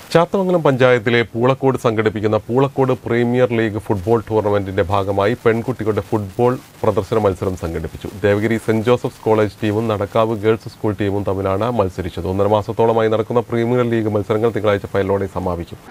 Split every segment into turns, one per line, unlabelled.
ചാത്തമംഗലം പഞ്ചായത്തിലെ പൂളക്കോട് സംഘടിപ്പിക്കുന്ന Poolakkode premier league football ടൂർണമെന്റിന്റെ ഭാഗമായി പെൺകുട്ടികളുടെ ഫുട്ബോൾ പ്രദർശന മത്സരം സംഘടിപ്പിച്ചു ദേവഗിരി സെന്റ് ജോസഫ്സ് കോളേജ് ടീമും നടക്കാവ് ഗേൾസ് സ്കൂൾ ടീമും തമ്മിലാണ് മത്സരിച്ചത് ഒന്നര മാസത്തോളമായി നടക്കുന്ന പ്രീമിയർ ലീഗ് മത്സരങ്ങൾ തിങ്കളാഴ്ച ഫൈനലോടെ സമാപിക്കും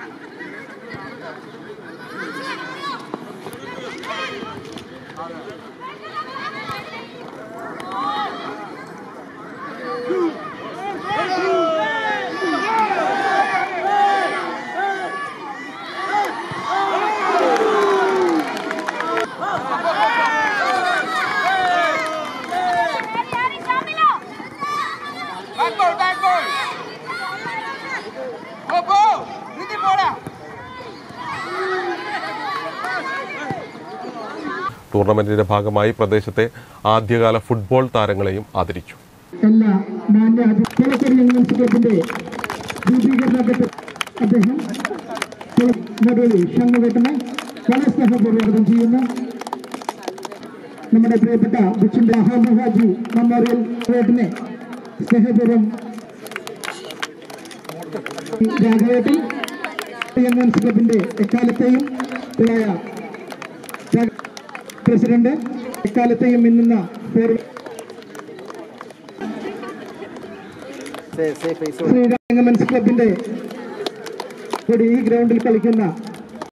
Back ball, back ball. Go, go. Hindi പോടാ.
ടൂർണമെന്റിന്റെ ഭാഗമായി പ്രദേശത്തെ ആദ്യകാല ഫുട്ബോൾ താരങ്ങളെയും ആദരിച്ചു
എല്ലാ മാന്യ കുളക്കരി യൂണിയൻസ് ക്ലബിന്റെ രൂപീകരണത്തെ അദ്ദേഹം നടുവിൽ ഷണ്ണുകെട്ടിനെ വളരെ സ്നേഹപൂർവ്വം ചെയ്യുന്നു നമ്മുടെ പ്രിയപ്പെട്ട ബിച്ചിന്റെ അഹമ്മദ് മെമ്മോറിയൽ റോഡിനെ സ്നേഹപൂർവ്വം രാഘവേട്ടൻ യൂണിയൻസ് ക്ലബിന്റെ എക്കാലത്തെയും ഇളയ പ്രസിഡന്റ് എക്കാലത്തെയും മിന്നുന്ന ഫോർവേഡ് ശ്രീരാമൻസ് ക്ലബിന്റെ കൂടി ഈ ഗ്രൗണ്ടിൽ കളിക്കുന്ന